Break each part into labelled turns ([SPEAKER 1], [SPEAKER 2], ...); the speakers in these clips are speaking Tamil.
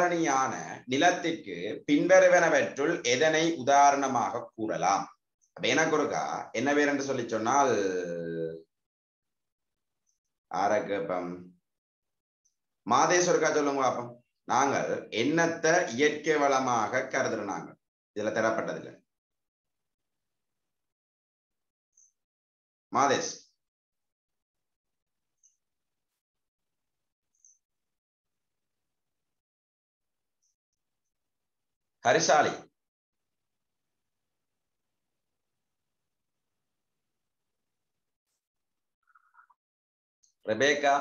[SPEAKER 1] காரணியான நிலத்திற்கு பின்வருவனவற்றுள் எதனை உதாரணமாக கூறலாம் அப்ப எனக்கு ஒருக்கா என்ன பேர் என்று சொல்லி சொன்னால் ஆரக்கப்பம் மாதேஸ்வருக்கா சொல்லுங்க பாப்போம் நாங்கள் எண்ணத்தை இயற்கை வளமாக கருதுறோம் நாங்கள் இதுல தரப்பட்டதில்லை மாதேஷ் ஹரிசாலி ரெபேக்கா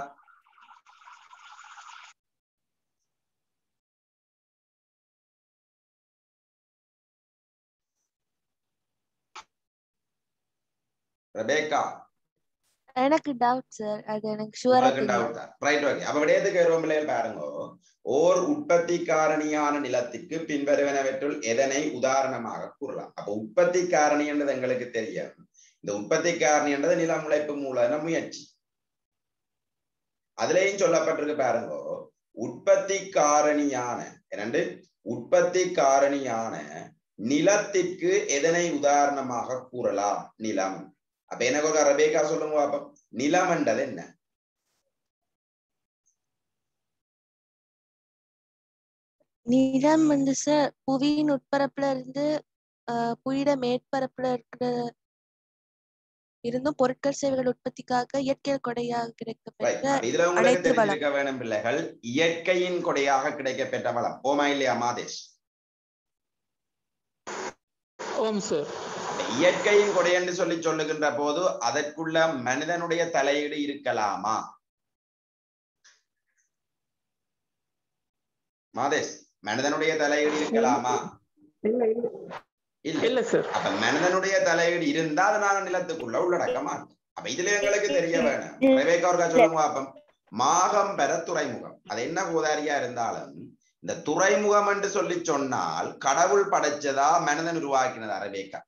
[SPEAKER 1] ரெபேக்கா
[SPEAKER 2] எனக்கு டவுட் சார் அது எனக்கு ஷுவரா
[SPEAKER 1] உங்களுக்கு
[SPEAKER 2] தெரியும்
[SPEAKER 1] doubt தான். Right, okay. அப்ப விடயத்துக்கு வருவோம் பிள்ளைகள் பாருங்க ஓர் உற்பத்தி காரணியான நிலத்திற்கு பின்வருவனவற்றுள் எதனை உதாரணமாக கூறலாம் அப்ப உற்பத்தி காரணி என்றது எங்களுக்கு தெரியும் இந்த உற்பத்தி காரணி என்றது நில முளைப்பு மூலதன முயற்சி அதுலயும் சொல்லப்பட்டிருக்கு பாருங்க உற்பத்தி காரணியான என்னண்டு உற்பத்தி காரணியான நிலத்திற்கு எதனை உதாரணமாக கூறலாம் நிலம் அப்ப எனக்கு ஒரு ரபேக்கா சொல்லுங்க பாப்போம் நிலம் என்றது என்ன
[SPEAKER 2] நிலம் வந்து சார் புவியின் உட்பரப்புல இருந்து ஆஹ் புவியிட மேற்பரப்புல இருக்கிற இருந்தும் பொருட்கள் சேவைகள் உற்பத்திக்காக இயற்கை கொடையாக
[SPEAKER 1] Right.
[SPEAKER 2] கிடைக்கப்பெற்ற
[SPEAKER 1] அப்ப இதுல உங்களுக்கு
[SPEAKER 2] அனைத்து வளம்.
[SPEAKER 1] தெரிஞ்சிருக்க வேணும் பிள்ளைகள் இயற்கையின் கொடையாக கிடைக்கப்பெற்ற வளம் ஓமா இல்லையா மாதேஷ்
[SPEAKER 3] ஓம் சார்
[SPEAKER 1] அப்ப இயற்கையின் கொடை என்று சொல்லி சொல்லுகின்ற போது அதற்குள்ள மனிதனுடைய தலையீடு இருக்கலாமா மாதேஷ் மனிதனுடைய தலையீடு இருக்கலாமா
[SPEAKER 3] இல்ல இல்ல
[SPEAKER 1] இல்ல
[SPEAKER 3] இல்ல சார்
[SPEAKER 1] அப்ப மனிதனுடைய தலையீடு இருந்தா அது நாங்க நிலத்துக்குள்ள உள்ளடக்க மாட்டோம் அப்ப இதுல எங்களுக்கு தெரிய வேணும் ரெபேக்கா ஒருக்கா சொல்லுங்க பாப்போம் மாகம் பெற துறைமுகம் அது என்ன உதாரியா இருந்தாலும் இந்த துறைமுகம் என்று சொல்லி சொன்னால் கடவுள் படைச்சதா மனிதன் உருவாக்கினதா ரெபேக்கா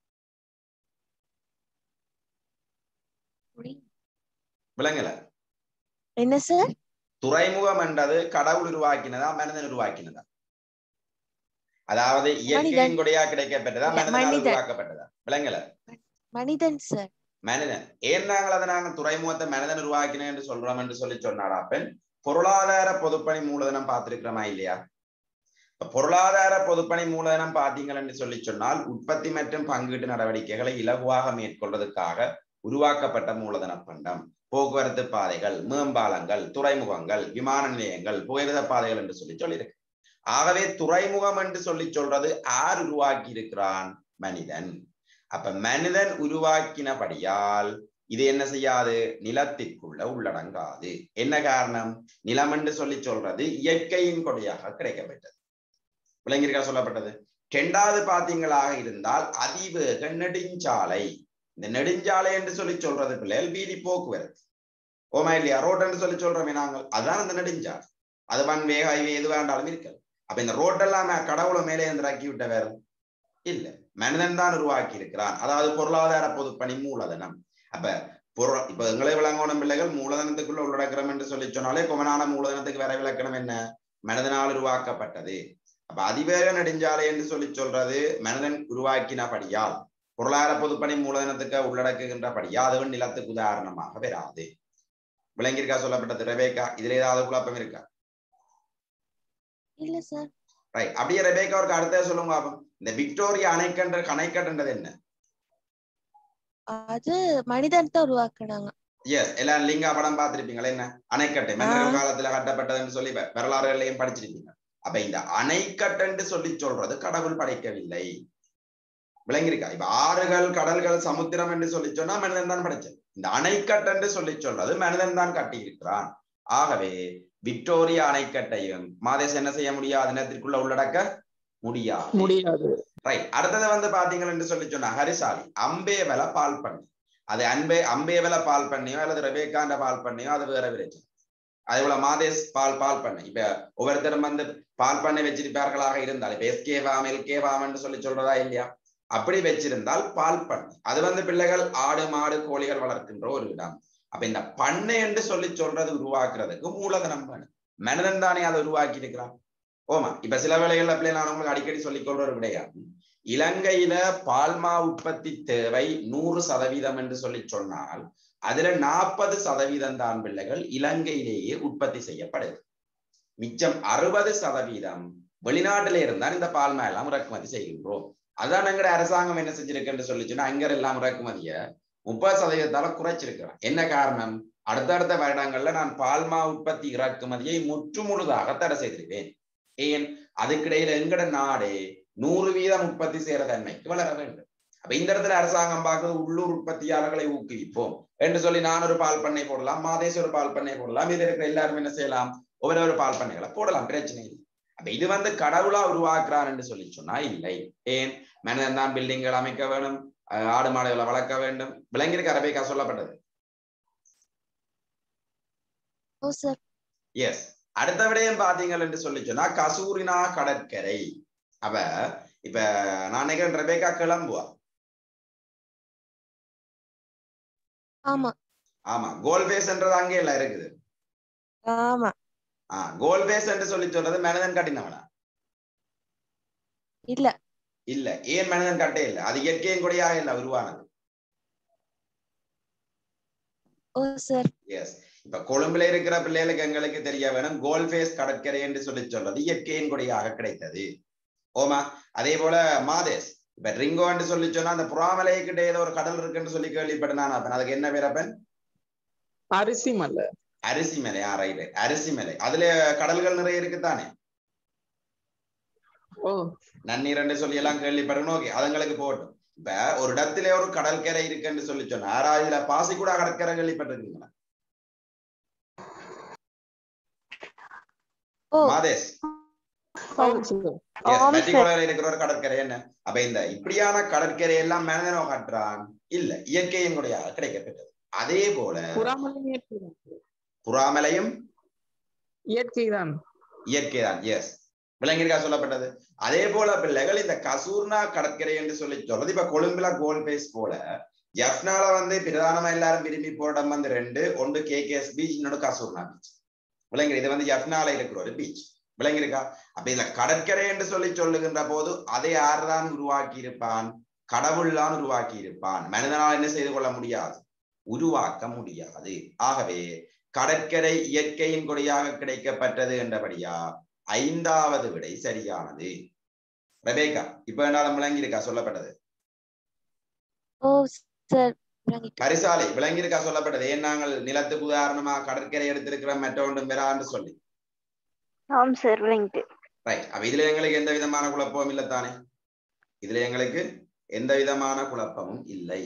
[SPEAKER 1] விளங்கல
[SPEAKER 2] என்ன சார்
[SPEAKER 1] துறைமுகம் என்றது கடவுள் உருவாக்கினதா மனிதன் உருவாக்கினதா அதாவது இயற்கையின் கொடையா கிடைக்கப்பட்டதா
[SPEAKER 2] இல்ல,
[SPEAKER 1] மனிதனால்
[SPEAKER 2] மனிதன்.
[SPEAKER 1] உருவாக்கப்பட்டதா விளங்கல
[SPEAKER 2] மனிதன் சார்
[SPEAKER 1] மனிதன் ஏன் நாங்கள் அதை நாங்கள் துறைமுகத்தை மனிதன் உருவாக்கினேன் என்று சொல்றோம் என்று சொல்லி சொன்னாரா பெண் பொருளாதார பொதுப்பணி மூலதனம் பார்த்திருக்கிறோமா இல்லையா இப்ப பொருளாதார பொதுப்பணி மூலதனம் பார்த்தீங்கள் என்று சொல்லி சொன்னால் உற்பத்தி மற்றும் பங்கீட்டு நடவடிக்கைகளை இலகுவாக மேற்கொள்வதற்காக உருவாக்கப்பட்ட மூலதன பண்டம் போக்குவரத்து பாதைகள் மேம்பாலங்கள் துறைமுகங்கள் விமான நிலையங்கள் புகையிரத பாதைகள் என்று சொல்லி சொல்லியிருக்கு ஆகவே துறைமுகம் என்று சொல்லி சொல்றது யார் உருவாக்கி இருக்கிறான் மனிதன் அப்ப மனிதன் உருவாக்கினபடியால் இது என்ன செய்யாது நிலத்திற்குள்ள உள்ளடங்காது என்ன காரணம் நிலம் என்று சொல்லி சொல்றது இயற்கையின் கொடையாக கிடைக்கப்பட்டது விளங்கியிருக்கா சொல்லப்பட்டது இரண்டாவது பாத்தீங்களாக இருந்தால் அதிவேக நெடுஞ்சாலை இந்த நெடுஞ்சாலை என்று சொல்லி சொல்றது பிள்ளைகள் வீதி போக்குவரத்து ஓமா இல்லையா ரோட் என்று சொல்லி சொல்றோமே நாங்கள் அதுதான் அந்த நெடுஞ்சாலை அது வன் வேக ஹைவே எது வேண்டாலும் இருக்காது அப்ப இந்த ரோட்டெல்லாம் கடவுளை மேலே இருந்து இறக்கி விட்டவர் இல்ல மனிதன் தான் உருவாக்கி இருக்கிறான் அதாவது பொருளாதார பொதுப்பணி மூலதனம் அப்ப பொருள் இப்ப எங்களை விளங்கணும் பிள்ளைகள் மூலதனத்துக்குள்ள உள்ளடக்கிறோம் என்று சொல்லி சொன்னாலே கொமனான மூலதனத்துக்கு வேற விளக்கணம் என்ன மனிதனால் உருவாக்கப்பட்டது அப்ப அதிவேக நெடுஞ்சாலை என்று சொல்லி சொல்றது மனிதன் உருவாக்கினபடியால் பொருளாதார பொதுப்பணி மூலதனத்துக்கு உள்ளடக்குகின்றபடியா அதுவும் நிலத்துக்கு உதாரணமாக வராது விளங்கியிருக்கா சொல்லப்பட்டது ரெபேக்கா இதுல ஏதாவது குழப்பம் இருக்கா
[SPEAKER 2] இல்ல சார்
[SPEAKER 1] ரைட் அப்படியே ரெபேக்கா அவருக்கு அடுத்தது சொல்லுங்க பாப்போம் இந்த விக்டோரியா அணைக்கன்ற அணைக்கட்டுன்றது என்ன
[SPEAKER 2] அது மனிதன் தான் உருவாக்குனாங்க
[SPEAKER 1] எஸ் எல்லாம் லிங்கா படம் பார்த்திருப்பீங்களா என்ன அணைக்கட்டை மன்னர்கள் காலத்துல கட்டப்பட்டதுன்னு சொல்லி வ- வரலாறுகளையும் படிச்சிருப்பீங்க அப்ப இந்த அணைக்கட்டுன்னு சொல்லி சொல்றது கடவுள் படைக்கவில்லை விளங்கியிருக்கா இப்ப ஆறுகள் கடல்கள் சமுத்திரம் என்று சொல்லி சொன்னா மனிதன் தான் படைச்சது இந்த அணைக்கட்டு என்று சொல்லி சொல்றது மனிதன் தான் கட்டி இருக்கிறான் ஆகவே விக்டோரியா அணைக்கட்டையும் மாதேஷ் என்ன செய்ய முடியாது இனத்திற்குள்ள உள்ளடக்க முடியாது
[SPEAKER 3] முடியாது
[SPEAKER 1] ரைட் அடுத்தது வந்து பாத்தீங்கள் என்று சொல்லி சொன்னா ஹரிசாலி அம்பேவல பால் பண்ணி அது அன்பே அம்பேவல பால் பண்ணியோ அல்லது ரெபேக்காண்ட பால் பண்ணியோ அது வேற விரைச்சு அதே போல மாதேஷ் பால் பால் பண்ணை இப்ப ஒவ்வொருத்தரும் வந்து பால் பண்ணை வச்சிருப்பார்களாக இருந்தால் இப்ப எஸ்கே ஃபார்ம் எல்கே ஃபார்ம் என்று சொல்லி சொல்றதா இல்லையா அப்படி வச்சிருந்தால் பால் பண்ணை அது வந்து பிள்ளைகள் ஆடு மாடு கோழிகள் வளர்க்கின்ற ஒரு இடம் அப்ப இந்த பண்ணை என்று சொல்லி சொல்றது உருவாக்குறதுக்கு மூலதனம் வேணும் மனிதன் தானே அதை உருவாக்கி இருக்கிறான் ஓமா இப்ப சில வேளைகள்ல பிள்ளை நான் உங்களுக்கு அடிக்கடி சொல்லிக் கொள்ற ஒரு விடயம் இலங்கையில பால்மா உற்பத்தி தேவை நூறு சதவீதம் என்று சொல்லி சொன்னால் அதுல நாற்பது சதவீதம் தான் பிள்ளைகள் இலங்கையிலேயே உற்பத்தி செய்யப்படுது மிச்சம் அறுபது சதவீதம் வெளிநாட்டில இருந்தால் இந்த பால்மா எல்லாம் இறக்குமதி செய்கின்றோம் அதான் எங்கட அரசாங்கம் என்ன செஞ்சிருக்குன்னு சொல்லிச்சுன்னா அங்க எல்லாம் இறக்குமதிய முப்பது சதவீதத்தால குறைச்சிருக்கிறேன் என்ன காரணம் அடுத்தடுத்த வருடங்கள்ல நான் பால்மா உற்பத்தி இறக்குமதியை முற்று முழுதாக தடை செய்திருப்பேன் ஏன் அதுக்கிடையில எங்கட நாடே நூறு வீதம் உற்பத்தி செய்யற தன்மைக்கு வளர வேண்டும் அப்ப இந்த இடத்துல அரசாங்கம் பார்க்குறது உள்ளூர் உற்பத்தியாளர்களை ஊக்குவிப்போம் என்று சொல்லி நான் ஒரு பால் பண்ணை போடலாம் மாதேஷ் ஒரு பால் பண்ணை போடலாம் இது இருக்கிற எல்லாரும் என்ன செய்யலாம் ஒவ்வொரு ஒரு பால் பண்ணைகளை போடலாம் பிரச்சனை இல்லை அப்ப இது வந்து கடவுளா உருவாக்குறான் என்று சொல்லி சொன்னா இல்லை ஏன் மனிதன் தான் பில்டிங்கள் அமைக்க வேணும் அஹ் ஆடு மாடுகளை வளர்க்க வேண்டும் விலங்கிற்கு அரபிக்கா சொல்லப்பட்டது
[SPEAKER 2] ஓ சார்
[SPEAKER 1] எஸ் அடுத்த விடயம் பாத்தீங்கள் என்று சொல்லி சொன்னா கசூரினா கடற்கரை அப்ப இப்ப நான் நினைக்கிறேன் ரெபேக்கா கிளம்புவா
[SPEAKER 2] ஆமா
[SPEAKER 1] ஆமா கோல் பேஸ்ன்றது அங்கே எல்லாம் இருக்குது
[SPEAKER 2] ஆமா
[SPEAKER 1] ஆஹ் கோல் பேஸ் என்று சொல்லி சொல்றது மனிதன் கட்டினவனா
[SPEAKER 2] இல்ல
[SPEAKER 1] இல்ல ஏன் மனிதன் கட்டே இல்லை அது இயற்கையின் கூடயாக இல்ல உருவானது
[SPEAKER 2] ஓ சார்
[SPEAKER 1] எஸ் இப்ப கொழும்புல இருக்கிற பிள்ளைகளுக்கு எங்களுக்கு தெரிய வேணும் கோல் ஃபேஸ் கடற்கரை என்று சொல்லி சொல்றது இயற்கையின் கொடியாக கிடைத்தது ஓமா அதே போல மாதேஷ் இப்ப ரிங்கோ என்று சொல்லி சொன்னா அந்த புறாமலைக்கிட்ட ஏதோ ஒரு கடல் இருக்குன்னு சொல்லி கேள்விப்பட்டேன் அப்ப அதுக்கு என்ன பேரப்பன்
[SPEAKER 3] அரிசி மல்ல
[SPEAKER 1] அரிசி மலை ஆ ரைட் அரிசி மலை அதுல கடல்கள் நிறைய இருக்குதானே
[SPEAKER 3] ஓ
[SPEAKER 1] நன்னீர் என்று சொல்லி எல்லாம் கேள்விப்படணும் ஓகே அதுங்களுக்கு போகட்டும் இப்ப ஒரு இடத்துல ஒரு கடற்கரை இருக்குன்னு சொல்லி சொன்னா யாராவது இதுல பாசிக்குடா கடற்கரை கேள்விப்பட்டிருக்கீங்களா
[SPEAKER 2] ஓ
[SPEAKER 1] மாதேஷ்
[SPEAKER 3] ஆம் சார்
[SPEAKER 1] Yes,
[SPEAKER 2] ஆம்
[SPEAKER 1] மெட்டிகோலால இருக்கிற ஒரு கடற்கரை என்ன அப்ப இந்த இப்படியான கடற்கரை எல்லாம் மனிதனோ கட்டுறான் இல்ல இயற்கையின் கூடையாக கிடைக்கப்பட்டது அதே போல
[SPEAKER 3] புறாமலை இயற்கை தான்
[SPEAKER 1] புறாமலையும்
[SPEAKER 3] இயற்கை தான்
[SPEAKER 1] இயற்கை தான் எஸ் விலங்கிற்கா சொல்லப்பட்டது அதே போல பிள்ளைகள் இந்த கசூர்னா கடற்கரை என்று சொல்லி சொல்றது இப்ப கொழும்புல கோல் பேஸ் போல ஜப்னால வந்து பிரதானமா எல்லாரும் விரும்பி போற இடம் வந்து ரெண்டு ஒன்று கே கேஎஸ் பீச் இன்னொன்று கசூர்னா பீச் விலங்கு இது வந்து ஜப்னால இருக்கிற ஒரு பீச் விளங்கியிருக்கா அப்ப இதுல கடற்கரை என்று சொல்லி சொல்லுகின்ற போது அதை யார்தான் உருவாக்கி இருப்பான் கடவுள் தான் உருவாக்கி இருப்பான் மனிதனால் என்ன செய்து கொள்ள முடியாது உருவாக்க முடியாது ஆகவே கடற்கரை இயற்கையின் கொடியாக கிடைக்கப்பட்டது என்றபடியா ஐந்தாவது விடை சரியானது ரெபேக்கா இப்ப என்னாலும் விளங்கியிருக்கா சொல்லப்பட்டது
[SPEAKER 2] ஓ சார் விளங்கிட்டு
[SPEAKER 1] பரிசாலை விளங்கியிருக்கா சொல்லப்பட்டது ஏன் நாங்கள் நிலத்துக்கு உதாரணமா கடற்கரை எடுத்திருக்கிறோம் மற்றொன்றும் பெறான்னு சொல்லி
[SPEAKER 4] ஆம் சார் விளங்கிட்டு
[SPEAKER 1] ரைட் அப்ப இதுல எங்களுக்கு எந்த விதமான குழப்பமும் இல்லை தானே இதுல எங்களுக்கு எந்த விதமான குழப்பமும் இல்லை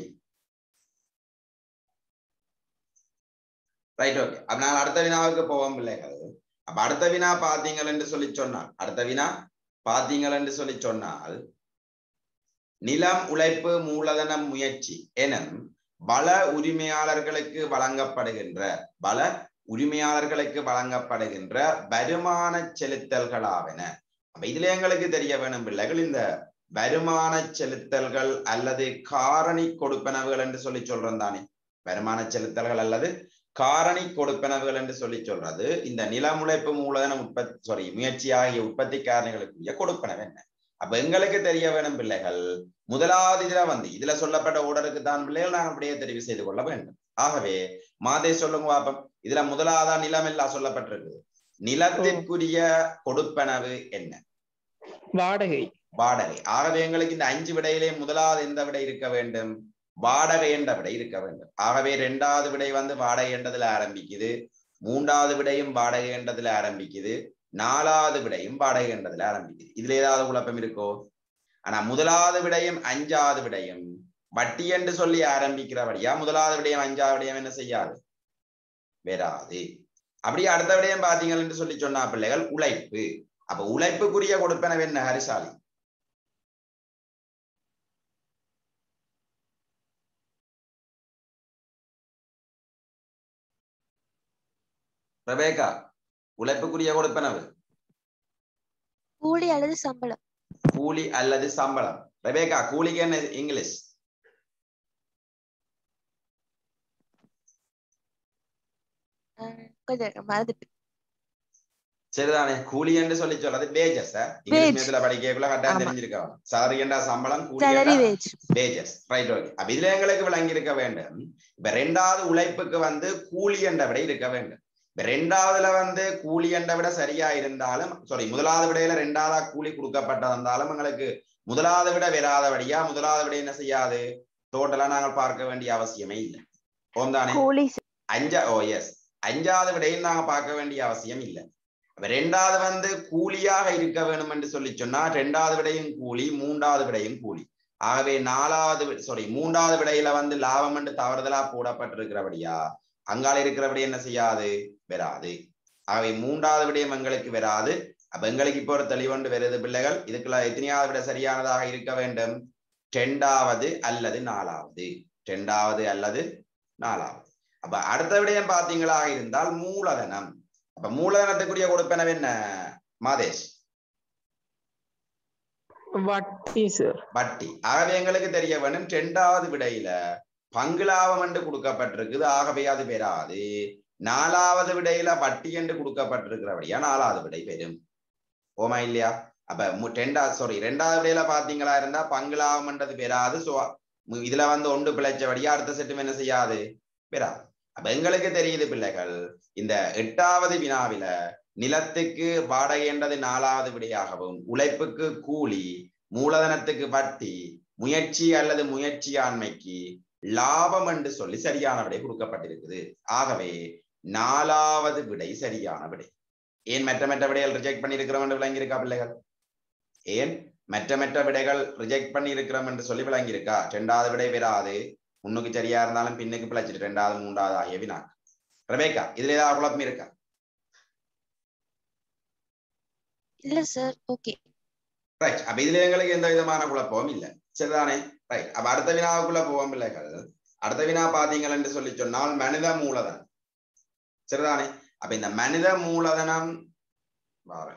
[SPEAKER 1] ரைட் ஓகே அப்ப நாங்கள் அடுத்த வினாவுக்கு போவோம் பிள்ளைகள் அப்ப அடுத்த வினா பாத்தீங்கள் என்று சொல்லி சொன்னால் அடுத்த வினா பாத்தீங்கள் என்று சொல்லி சொன்னால் நிலம் உழைப்பு மூலதனம் முயற்சி எனும் பல உரிமையாளர்களுக்கு வழங்கப்படுகின்ற பல உரிமையாளர்களுக்கு வழங்கப்படுகின்ற வருமான செலுத்தல்களாவன அப்ப இதுல எங்களுக்கு தெரிய வேணும் பிள்ளைகள் இந்த வருமான செலுத்தல்கள் அல்லது காரணி கொடுப்பனவுகள் என்று சொல்லி சொல்றோம் தானே வருமான செலுத்தல்கள் அல்லது காரணி கொடுப்பனவுகள் என்று சொல்லி சொல்றது இந்த நிலமுழைப்பு மூலதனம் உற்பத்தி சாரி முயற்சி ஆகிய உற்பத்தி காரணிகளுக்குரிய கொடுப்பனவு என்ன அப்ப எங்களுக்கு தெரிய வேணும் பிள்ளைகள் முதலாவது இதுல வந்து இதுல சொல்லப்பட்ட ஓடருக்கு தான் பிள்ளைகள் நாங்கள் அப்படியே தெரிவு செய்து கொள்ள வேண்டும் ஆகவே மாதே சொல்லுங்க பாப்பம் இதுல முதலாவதா நிலம் எல்லாம் சொல்லப்பட்டிருக்கு நிலத்திற்குரிய கொடுப்பனவு என்ன
[SPEAKER 3] வாடகை
[SPEAKER 1] வாடகை ஆகவே எங்களுக்கு இந்த அஞ்சு விடையிலே முதலாவது எந்த விடை இருக்க வேண்டும் வாடகை என்ற விடை இருக்க வேண்டும் ஆகவே இரண்டாவது விடை வந்து வாடகை என்றதுல ஆரம்பிக்குது மூன்றாவது விடையும் வாடகை என்றதுல ஆரம்பிக்குது நாலாவது விடையும் வாடகை என்றதுல ஆரம்பிக்குது இதுல ஏதாவது குழப்பம் இருக்கோ ஆனா முதலாவது விடையும் அஞ்சாவது விடையும் வட்டி என்று சொல்லி ஆரம்பிக்கிறபடியா முதலாவது விடயம் அஞ்சாவது விடயம் என்ன செய்யாது வராது அப்படியே அடுத்த விடயம் பாத்தீங்கள் என்று சொல்லி சொன்னா பிள்ளைகள் உழைப்பு அப்ப உழைப்புக்குரிய கொடுப்பனவு என்ன ஹரிசாலி ரெபேக்கா உழைப்புக்குரிய கொடுப்பனவு
[SPEAKER 2] கூலி அல்லது சம்பளம்
[SPEAKER 1] கூலி அல்லது சம்பளம் ரெபேக்கா கூலிக்கு என்ன இங்கிலீஷ்
[SPEAKER 2] அஹ் கொஞ்சம் மறந்துட்டு
[SPEAKER 1] சரிதானே கூலி என்று சொல்லி சொல்றது வேஜஸ் இங்கிலீஷ்
[SPEAKER 2] Wage.
[SPEAKER 1] மீடியத்துல படிக்கக்குள்ள கட்டாயம்
[SPEAKER 2] ஆமா.
[SPEAKER 1] தெரிஞ்சிருக்கோம் சாலரி என்றா சம்பளம் கூலி
[SPEAKER 2] salary
[SPEAKER 1] என்றா
[SPEAKER 2] wage
[SPEAKER 1] வேஜஸ் ரைட் ஓகே அப்ப இதுல எங்களுக்கு விளங்கி இருக்க வேண்டும் இப்ப ரெண்டாவது உழைப்புக்கு வந்து கூலி என்ற விட இருக்க வேண்டும் இப்ப ரெண்டாவதுல வந்து கூலி என்ற விட சரியா இருந்தாலும் சாரி முதலாவது விடையில ரெண்டாவதா கூலி கொடுக்கப்பட்டிருந்தாலும் எங்களுக்கு முதலாவது விட வராதபடியா முதலாவது விட என்ன செய்யாது டோட்டலா நாங்கள் பார்க்க வேண்டிய அவசியமே இல்லை ஓம் தானே
[SPEAKER 4] கூலி
[SPEAKER 1] அஞ்சா ஓ எஸ் அஞ்சாவது விடையும் நாங்க பார்க்க வேண்டிய அவசியம் இல்லை அப்ப ரெண்டாவது வந்து கூலியாக இருக்க வேணும் என்று சொல்லி சொன்னா ரெண்டாவது விடையும் கூலி மூன்றாவது விடையும் கூலி ஆகவே நாலாவது சாரி மூன்றாவது விடையில வந்து லாபம் என்று தவறுதலா போடப்பட்டிருக்கிறபடியா அங்கால இருக்கிறபடி என்ன செய்யாது வராது ஆகவே மூன்றாவது விடயம் எங்களுக்கு வராது அப்ப எங்களுக்கு இப்போ ஒரு தெளிவொன்று வருது பிள்ளைகள் இதுக்குள்ள எத்தனையாவது விட சரியானதாக இருக்க வேண்டும் ரெண்டாவது அல்லது நாலாவது ரெண்டாவது அல்லது நாலாவது அப்ப அடுத்த விடயம் பாத்தீங்களாக இருந்தால் மூலதனம் அப்ப மூலதனத்துக்குரிய கொடுப்பனவு என்ன மாதேஷ்
[SPEAKER 3] வட்டி சார்
[SPEAKER 1] வட்டி ஆகவே எங்களுக்கு தெரிய வேண்டும் இரண்டாவது விடையில பங்கு லாபம் என்று கொடுக்கப்பட்டிருக்குது ஆகவே அது பெறாது நாலாவது விடையில வட்டி என்று கொடுக்கப்பட்டிருக்கிறபடியா நாலாவது விடை பெறும் ஓமா இல்லையா அப்ப மு- ரெண்டாவது சாரி ரெண்டாவது விடையில பாத்தீங்களா இருந்தா பங்கு லாபம்ன்றது பெறாது சோ மு- இதுல வந்து ஒன்று பிழைச்சபடியா அடுத்த செட்டும் என்ன செய்யாது பெறாது அப்ப எங்களுக்கு தெரியுது பிள்ளைகள் இந்த எட்டாவது வினாவில நிலத்துக்கு வாடகை என்றது நாலாவது விடையாகவும் உழைப்புக்கு கூலி மூலதனத்துக்கு வட்டி முயற்சி அல்லது முயற்சியாண்மைக்கு லாபம் என்று சொல்லி சரியான விடை கொடுக்கப்பட்டிருக்குது ஆகவே நாலாவது விடை சரியான விடை ஏன் மற்ற மற்ற விடைகள் ரிஜெக்ட் பண்ணி இருக்கிறோம் என்று விளங்கியிருக்கா பிள்ளைகள் ஏன் மற்ற மற்ற விடைகள் ரிஜெக்ட் பண்ணி இருக்கிறோம் என்று சொல்லி விளங்கியிருக்கா ரெண்டாவது விடை வராது முன்னுக்கு சரியா இருந்தாலும் பின்னுக்கு பிழைச்சிட்டு ரெண்டாவது மூன்றாவது ஆகிய வினாக்கு ரெபேக்கா இதுல ஏதாவது குழப்பம் இருக்கா
[SPEAKER 2] இல்ல சார் ஓகே
[SPEAKER 1] ரைட் அப்ப இதுல எங்களுக்கு எந்த விதமான குழப்பமும் இல்ல சரிதானே ரைட் அப்ப அடுத்த வினாவுக்குள்ள போவோம் பிள்ளைகள் அடுத்த வினா பாத்தீங்கள் என்று சொல்லி சொன்னால் மனித மூலதனம் சரிதானே அப்ப இந்த மனித மூலதனம் வாரேன்.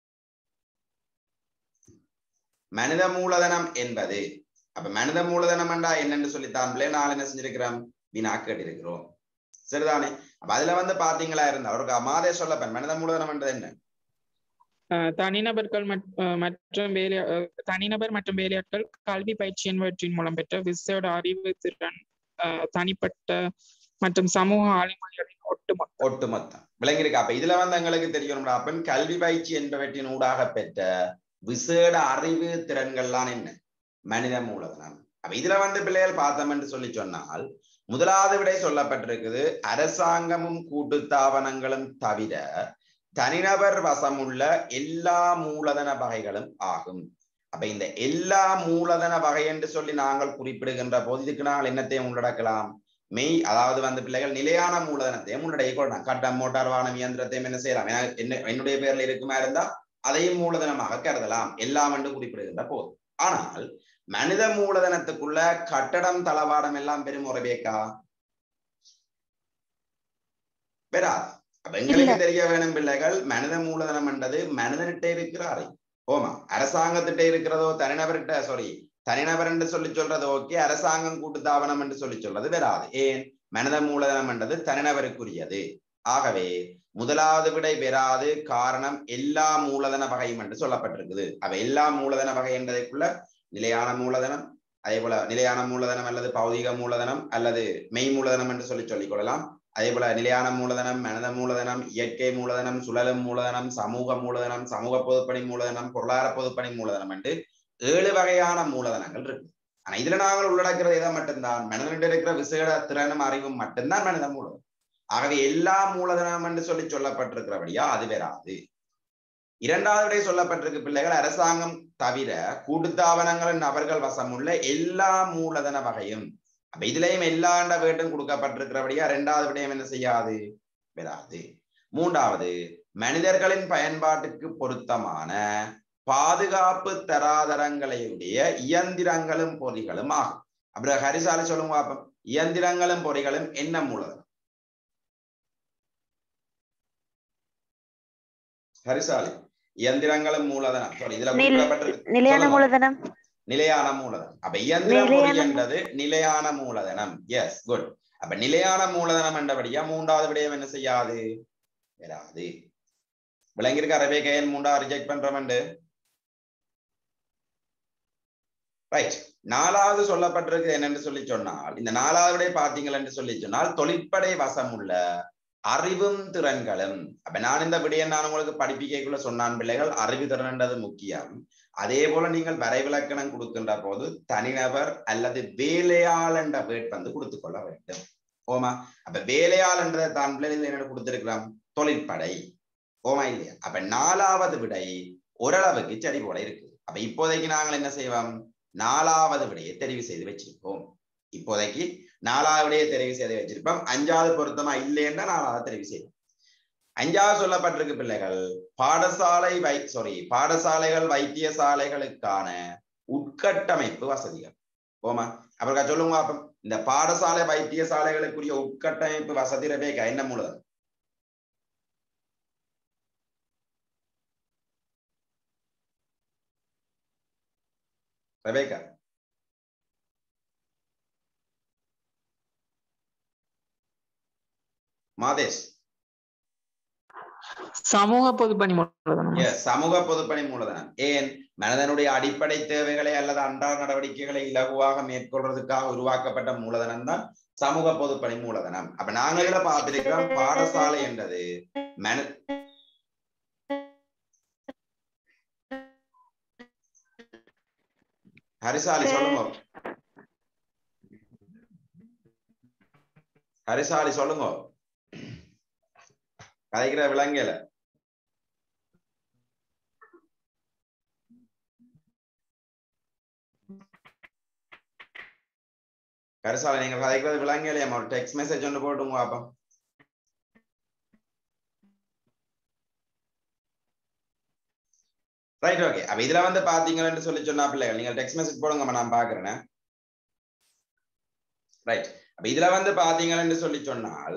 [SPEAKER 1] மனித மூலதனம் என்பது அப்ப மனித மூலதனம் என்றா என்னன்னு சொல்லித்தான் பிள்ளை நான் என்ன செஞ்சிருக்கிறோம் வினா கேட்டிருக்கிறோம் சரிதானே அப்ப அதுல வந்து பாத்தீங்களா இருந்தா ஒரு மாதே சொல்லப்பேன் மனித மூலதனம் என்றது என்ன
[SPEAKER 3] அஹ் தனிநபர்கள் மற்- அஹ் மற்றும் வேலை அஹ் தனிநபர் மற்றும் வேலையாட்கள் கல்வி பயிற்சி என்பவற்றின் மூலம் பெற்ற விசேட அறிவு திறன் அஹ் தனிப்பட்ட மற்றும் சமூக ஆளுமைகளின் ஒட்டுமொத்த
[SPEAKER 1] ஒட்டுமொத்தம் விளங்கியிருக்கு அப்ப இதுல வந்து எங்களுக்கு தெரியணும்டா அப்பன் கல்வி பயிற்சி என்பவற்றின் ஊடாக பெற்ற விசேட அறிவு திறன்கள்லாம் என்ன மனித மூலதனம் அப்ப இதுல வந்து பிள்ளைகள் பார்த்தோம் என்று சொல்லி சொன்னால் முதலாவது விடை சொல்லப்பட்டிருக்குது அரசாங்கமும் கூட்டுத்தாபனங்களும் தவிர தனிநபர் வசமுள்ள எல்லா மூலதன வகைகளும் ஆகும் அப்ப இந்த எல்லா மூலதன வகை என்று சொல்லி நாங்கள் குறிப்பிடுகின்ற போது இதுக்கு நாங்கள் என்னத்தையும் உள்ளடக்கலாம் மெய் அதாவது வந்து பிள்ளைகள் நிலையான மூலதனத்தையும் முன்னடைய கொள்ளலாம் கட்டம் மோட்டார் வாகனம் இயந்திரத்தையும் என்ன செய்யலாம் ஏன்னா என்ன என்னுடைய பேர்ல இருக்குமா இருந்தா அதையும் மூலதனமாக கருதலாம் எல்லாம் என்று குறிப்பிடுகின்ற போது ஆனால் மனித மூலதனத்துக்குள்ள கட்டடம் தளவாடம் எல்லாம் பெரும் முறைவேக்கா பெறாது அப்ப எங்களுக்கு தெரிய வேணும் பிள்ளைகள் மனித மூலதனம் என்றது மனிதனிட்ட இருக்கிற அறை ஓமா அரசாங்கத்திட்ட இருக்கிறதோ தனிநபர்கிட்ட சாரி தனிநபர் என்று சொல்லி சொல்றது ஓகே அரசாங்கம் கூட்டுத்தாபனம் என்று சொல்லி சொல்றது வராது ஏன் மனித மூலதனம் என்றது தனிநபருக்குரியது ஆகவே முதலாவது விடை பெறாது காரணம் எல்லா மூலதன வகையும் என்று சொல்லப்பட்டிருக்குது அவ எல்லா மூலதன வகை என்பதற்குள்ள நிலையான மூலதனம் அதே போல நிலையான மூலதனம் அல்லது பௌதிக மூலதனம் அல்லது மெய் மூலதனம் என்று சொல்லி சொல்லிக் கொள்ளலாம் அதே போல நிலையான மூலதனம் மனித மூலதனம் இயற்கை மூலதனம் சுழலும் மூலதனம் சமூக மூலதனம் சமூக பொதுப்பணி மூலதனம் பொருளாதார பொதுப்பணி மூலதனம் என்று ஏழு வகையான மூலதனங்கள் இருக்கு ஆனா இதுல நாங்கள் உள்ளடக்கிறது எதை மட்டும்தான் மனிதனிடம் இருக்கிற விசேட திறனும் அறிவும் மட்டும்தான் மனித மூலதனம் ஆகவே எல்லா மூலதனம் என்று சொல்லி சொல்லப்பட்டிருக்கிறபடியா அது வராது இரண்டாவது விடை சொல்லப்பட்டிருக்கு பிள்ளைகள் அரசாங்கம் தவிர கூட்டுத்தாபனங்களின் நபர்கள் வசமுள்ள எல்லா மூலதன வகையும் அப்ப இதுலயும் எல்லாண்ட வேட்டும் கொடுக்கப்பட்டிருக்கிறபடியா இரண்டாவது விடயம் என்ன செய்யாது வராது மூன்றாவது மனிதர்களின் பயன்பாட்டுக்கு பொருத்தமான பாதுகாப்பு தராதரங்களையுடைய இயந்திரங்களும் பொறிகளும் ஆகும் அப்புறம் ஹரிசாலை சொல்லுங்க பாப்போம் இயந்திரங்களும் பொறிகளும் என்ன மூலதனம் ஹரிசாலை இயந்திரங்களும் மூலதனம் சாரி இதுல
[SPEAKER 4] நில-
[SPEAKER 1] குறிப்பிடப்பட்டிருக்கு
[SPEAKER 4] நிலையான
[SPEAKER 1] சொல்லுங்க.
[SPEAKER 4] மூலதனம்
[SPEAKER 1] நிலையான மூலதனம் அப்ப இயந்திரம் பொறி
[SPEAKER 4] நிலையான
[SPEAKER 1] என்றது நிலையான மூலதனம் எஸ் குட் அப்ப நிலையான மூலதனம் என்றபடியா மூன்றாவது விடயம் என்ன செய்யாது வராது விளங்கியிருக்க அரபேக்கா ஏன் மூண்டா ரிஜெக்ட் பண்றோம்ண்டு ரைட் நாலாவது சொல்லப்பட்டிருக்கு என்னன்னு சொல்லி சொன்னால் இந்த நாலாவது பாத்தீங்கள் என்று சொல்லி சொன்னால் தொழிற்படை வசம் உள்ள அறிவும் திறன்களும் அப்ப நான் இந்த விடயம் நான் உங்களுக்கு படிப்பிக்கைக்குள்ள சொன்னான் பிள்ளைகள் அறிவு திறன்ன்றது முக்கியம் அதே போல நீங்கள் வரைவிலக்கணம் கொடுக்கின்ற போது தனிநபர் அல்லது வேலையாள் என்ற வேட் வந்து கொடுத்துக் கொள்ள வேண்டும் ஓமா அப்ப வேலையாள் என்றதை தான் பிள்ளைகள் என்ன கொடுத்திருக்கிறோம் தொழிற்படை ஓமா இல்லையா அப்ப நாலாவது விடை ஓரளவுக்கு சரி போல இருக்கு அப்ப இப்போதைக்கு நாங்கள் என்ன செய்வோம் நாலாவது விடையை தெரிவு செய்து வச்சிருப்போம் இப்போதைக்கு நாலாவது விடையை தெரிவு செய்து வச்சிருப்போம் அஞ்சாவது பொருத்தமா இல்லைன்னா நாலாவது தெரிவு செய்வோம் அஞ்சாவது சொல்லப்பட்டிருக்கு பிள்ளைகள் பாடசாலை வை சாரி பாடசாலைகள் வைத்தியசாலைகளுக்கான உட்கட்டமைப்பு வசதிகள் ஓமா அப்புறம் சொல்லுங்க அப்ப இந்த பாடசாலை வைத்தியசாலைகளுக்குரிய உட்கட்டமைப்பு வசதி ரபேக்கா என்ன மூலதனம் ரெபேக்கா மாதேஷ்
[SPEAKER 3] சமூக பொதுப்பணி மூலதனம்
[SPEAKER 1] Yes, சமூக பொதுப்பணி மூலதனம் ஏன் மனிதனுடைய அடிப்படை தேவைகளை அல்லது அன்றாட நடவடிக்கைகளை இலகுவாக மேற்கொள்றதுக்காக உருவாக்கப்பட்ட மூலதனம் தான் சமூக பொதுப்பணி மூலதனம் அப்ப நாங்க இதுல பார்த்திருக்கிறோம் பாடசாலை என்றது மனு ஹரிசாலி சொல்லுங்க ஹரிசாலி சொல்லுங்க கதைக்கிற விலங்கல கரிசாலை நீங்க கதைக்கிறது விளங்கலையாமா ஒரு டெக்ஸ்ட் மெசேஜ் ஒன்று போட்டுங்க பாப்பா ரைட் ஓகே அப்ப இதுல வந்து பாத்தீங்கன்னு சொல்லி சொன்னா பிள்ளைகள் நீங்க டெக்ஸ்ட் மெசேஜ் போடுங்கம்மா நான் பாக்குறேன் ரைட் அப்ப இதுல வந்து பாத்தீங்கன்னு சொல்லி சொன்னால்